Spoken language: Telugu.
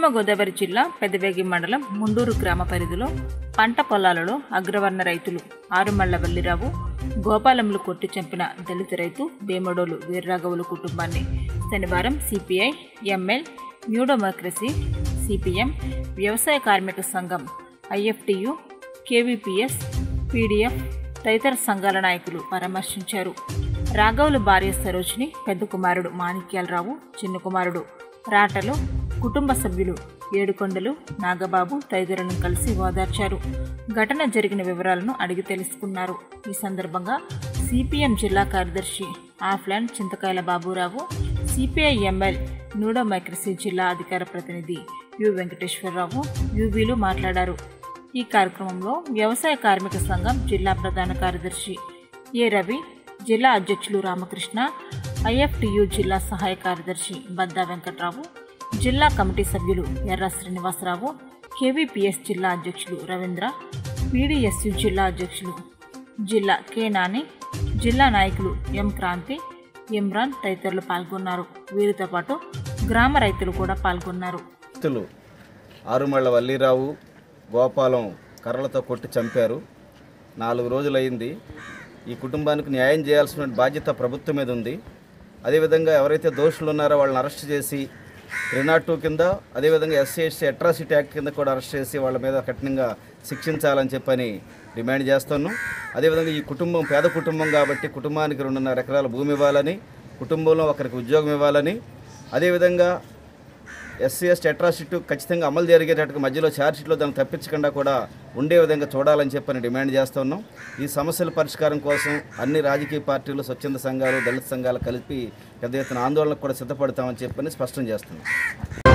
గోదావరి జిల్లా పెదవేగి మండలం ముండూరు గ్రామ పరిధిలో పంట పొలాలలో అగ్రవర్ణ రైతులు ఆరుమళ్ల వల్లిరావు గోపాలములు కొట్టి చంపిన దళిత రైతు వేమడోలు వీర్రాఘవులు కుటుంబాన్ని శనివారం CPI ML new democracy CPM వ్యవసాయ కార్మిక సంఘం ఐఎఫ్టియు కేవీపీఎస్ పీడీఎఫ్ తదితర సంఘాల నాయకులు పరామర్శించారు రాఘవులు భార్య సరోజిని పెద్ద కుమారుడు మాణిక్యాలరావు చిన్న కుమారుడు రాటలు కుటుంబ సభ్యులు ఏడుకొండలు నాగబాబు తదితరులను కలిసి ఓదార్చారు ఘటన జరిగిన వివరాలను అడిగి తెలుసుకున్నారు ఈ సందర్భంగా సిపిఎం జిల్లా కార్యదర్శి ఆఫ్లాండ్ Chintakayala Baburao CPI ML new democracy అధికార ప్రతినిధి యు వెంకటేశ్వరరావు యువీలు మాట్లాడారు ఈ కార్యక్రమంలో వ్యవసాయ కార్మిక సంఘం జిల్లా ప్రధాన కార్యదర్శి ఏ రవి జిల్లా అధ్యక్షులు రామకృష్ణ ఐఎఫ్టియు జిల్లా సహాయ కార్యదర్శి బద్దా వెంకట్రావు జిల్లా కమిటీ సభ్యులు ఎర్ర శ్రీనివాసరావు కేవీపీఎస్ జిల్లా అధ్యక్షులు రవీంద్ర పీడీఎస్యు జిల్లా అధ్యక్షులు జిల్లా కె నాని జిల్లా నాయకులు ఎం క్రాంతి ఇమ్రాన్ తదితరులు పాల్గొన్నారు వీరితో పాటు గ్రామ రైతులు కూడా పాల్గొన్నారు వ్యక్తులు ఆరుమళ్ళ వల్లీరావు గోపాలం కర్రలతో కొట్టి చంపారు నాలుగు రోజులైంది ఈ కుటుంబానికి న్యాయం చేయాల్సిన బాధ్యత ప్రభుత్వం మీద ఉంది అదేవిధంగా ఎవరైతే దోషులు ఉన్నారో వాళ్ళని అరెస్ట్ చేసి త్రీ నాట్ టూ కింద అదేవిధంగా ఎస్సీ ఎస్సీ అట్రాసిటీ యాక్ట్ కింద కూడా అరెస్ట్ చేసి వాళ్ళ మీద కఠినంగా శిక్షించాలని చెప్పని డిమాండ్ చేస్తున్నాం అదేవిధంగా ఈ కుటుంబం పేద కుటుంబం కాబట్టి కుటుంబానికి రెండున్నర ఎకరాల భూమి ఇవ్వాలని కుటుంబంలో ఒకరికి ఉద్యోగం ఇవ్వాలని అదేవిధంగా ఎస్సీ ఎస్టీ అట్రాసిటీ ఖచ్చితంగా అమలు జరిగేటట్టుగా మధ్యలో ఛార్జ్షీట్లో దాన్ని తప్పించకుండా కూడా ఉండే విధంగా చూడాలని చెప్పని డిమాండ్ చేస్తున్నాం ఈ సమస్యల పరిష్కారం కోసం అన్ని రాజకీయ పార్టీలు స్వచ్ఛంద సంఘాలు దళిత సంఘాలు కలిపి పెద్ద ఎత్తున ఆందోళనకు కూడా సిద్ధపడతామని చెప్పని స్పష్టం చేస్తున్నాం